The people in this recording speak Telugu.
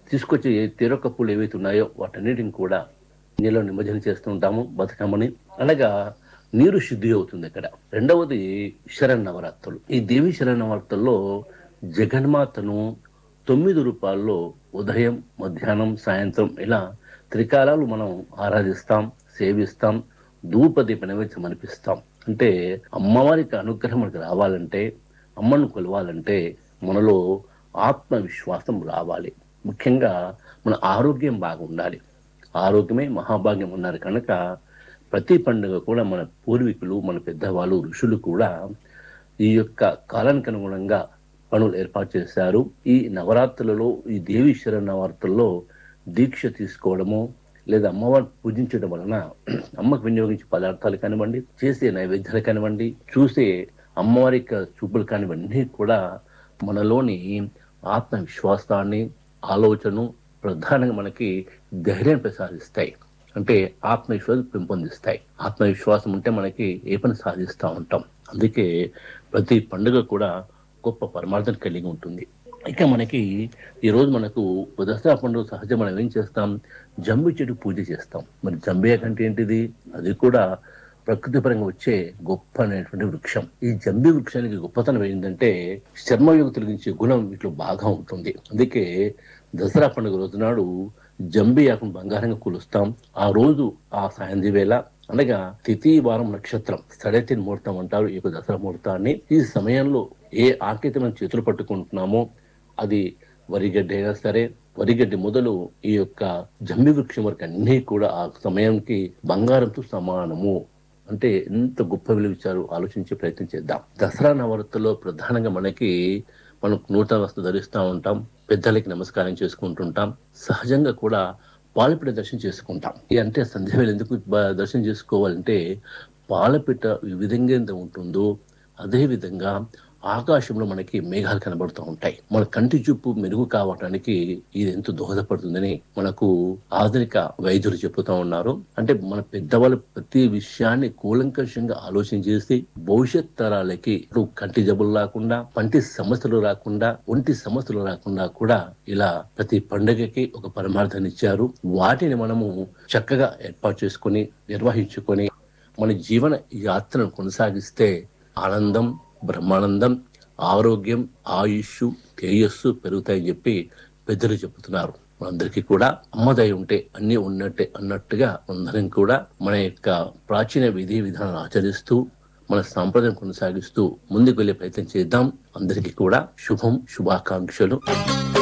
తీసుకొచ్చే తీరొక్క పూలు ఏవైతే ఉన్నాయో వాటన్నిటిని కూడా నీళ్ళలో నిమజ్జనం చేస్తూ ఉంటాము బతుకమ్మని అనగా నీరు శుద్ధి అవుతుంది ఇక్కడ రెండవది శరణ్ నవరాత్రులు ఈ దేవి శరణ్ నవరాత్రుల్లో జగన్మాతను తొమ్మిది రూపాయల్లో ఉదయం మధ్యాహ్నం సాయంత్రం ఇలా త్రికాలాలు మనం ఆరాధిస్తాం సేవిస్తాం ధూపదీప నైవేద్యం అనిపిస్తాం అంటే అమ్మవారికి అనుగ్రహం మనకు రావాలంటే అమ్మను కొలవాలంటే మనలో ఆత్మవిశ్వాసం రావాలి ముఖ్యంగా మన ఆరోగ్యం బాగుండాలి ఆరోగ్యమే మహాభాగ్యం ఉన్నారు కనుక ప్రతి పండుగ కూడా మన పూర్వీకులు మన పెద్దవాళ్ళు ఋషులు కూడా ఈ యొక్క కాలానికి అనుగుణంగా పనులు ఏర్పాటు చేశారు ఈ నవరాత్రులలో ఈ దేవీశ్వర నవరాత్రుల్లో దీక్ష తీసుకోవడము లేదా అమ్మవారిని పూజించడం వలన అమ్మకు వినియోగించే పదార్థాలు కానివ్వండి చేసే నైవేద్యాలు కానివ్వండి చూసే అమ్మవారి యొక్క చూపులు కానివ్వండి కూడా మనలోని ఆత్మవిశ్వాసాన్ని ఆలోచనను ప్రధానంగా మనకి ధైర్యం ప్రసాదిస్తాయి అంటే ఆత్మవిశ్వాసం పెంపొందిస్తాయి ఆత్మవిశ్వాసం ఉంటే మనకి ఏ పని సాధిస్తూ ఉంటాం అందుకే ప్రతి పండుగ కూడా గొప్ప పరమార్థం కలిగి ఉంటుంది ఇక మనకి ఈ రోజు మనకు దసరా పండుగ సహజం మనం ఏం చేస్తాం జంబి చెట్టు పూజ చేస్తాం మరి జంబి అంటే ఏంటిది అది కూడా ప్రకృతి పరంగా వచ్చే గొప్ప అనేటువంటి వృక్షం ఈ జంబి వృక్షానికి గొప్పతనం ఏంటంటే చర్మయోగ తొలగించే గుణం వీటిలో బాగా ఉంటుంది అందుకే దసరా పండుగ రోజు నాడు జంబి ఆకును బంగారంగా కొలుస్తాం ఆ రోజు ఆ సాయంత్రం వేళ అనగా తిథి వారం నక్షత్రం సడెతిని ముహూర్తం అంటారు ఈ యొక్క దసరా ముహూర్తాన్ని ఈ సమయంలో ఏ ఆకైతే మనం చేతులు పట్టుకుంటున్నామో అది వరిగడ్డి అయినా సరే వరిగడ్డి మొదలు ఈ యొక్క జమ్మి వృక్షం వరకు అన్ని కూడా ఆ సమయానికి బంగారంతో సమానము అంటే ఎంత గొప్ప విలువ ఇచ్చారు ఆలోచించే ప్రయత్నం చేద్దాం దసరా నవరాత్రుల్లో ప్రధానంగా మనకి మనం నూతన వస్తు ధరిస్తూ ఉంటాం పెద్దలకి నమస్కారం చేసుకుంటుంటాం సహజంగా కూడా పాలపిట్ట దర్శనం చేసుకుంటాం ఈ అంటే సంధ్యావేళ ఎందుకు బ- దర్శనం చేసుకోవాలంటే పాలపిట్ట ఈ విధంగా ఎంత ఉంటుందో అదే విధంగా ఆకాశంలో మనకి మేఘాలు కనబడుతూ ఉంటాయి మన కంటి చూపు మెరుగు కావటానికి ఇది ఎంతో దోహదపడుతుందని మనకు ఆధునిక వైద్యులు చెబుతూ ఉన్నారు అంటే మన పెద్దవాళ్ళు ప్రతి విషయాన్ని కూలంకషంగా ఆలోచన చేసి భవిష్యత్ తరాలకి ఇప్పుడు కంటి జబ్బులు రాకుండా పంటి సమస్యలు రాకుండా ఒంటి సమస్యలు రాకుండా కూడా ఇలా ప్రతి పండుగకి ఒక పరమార్థాన్ని ఇచ్చారు వాటిని మనము చక్కగా ఏర్పాటు చేసుకొని నిర్వహించుకొని మన జీవన యాత్రను కొనసాగిస్తే ఆనందం బ్రహ్మానందం ఆరోగ్యం ఆయుష్ తేజస్సు పెరుగుతాయని చెప్పి పెద్దలు చెబుతున్నారు మనందరికీ కూడా అమ్మదయ ఉంటే అన్ని ఉన్నట్టే అన్నట్టుగా అందరం కూడా మన యొక్క ప్రాచీన విధి విధానాలు ఆచరిస్తూ మన సాంప్రదాయం కొనసాగిస్తూ ముందుకు వెళ్ళే ప్రయత్నం చేద్దాం అందరికీ కూడా శుభం శుభాకాంక్షలు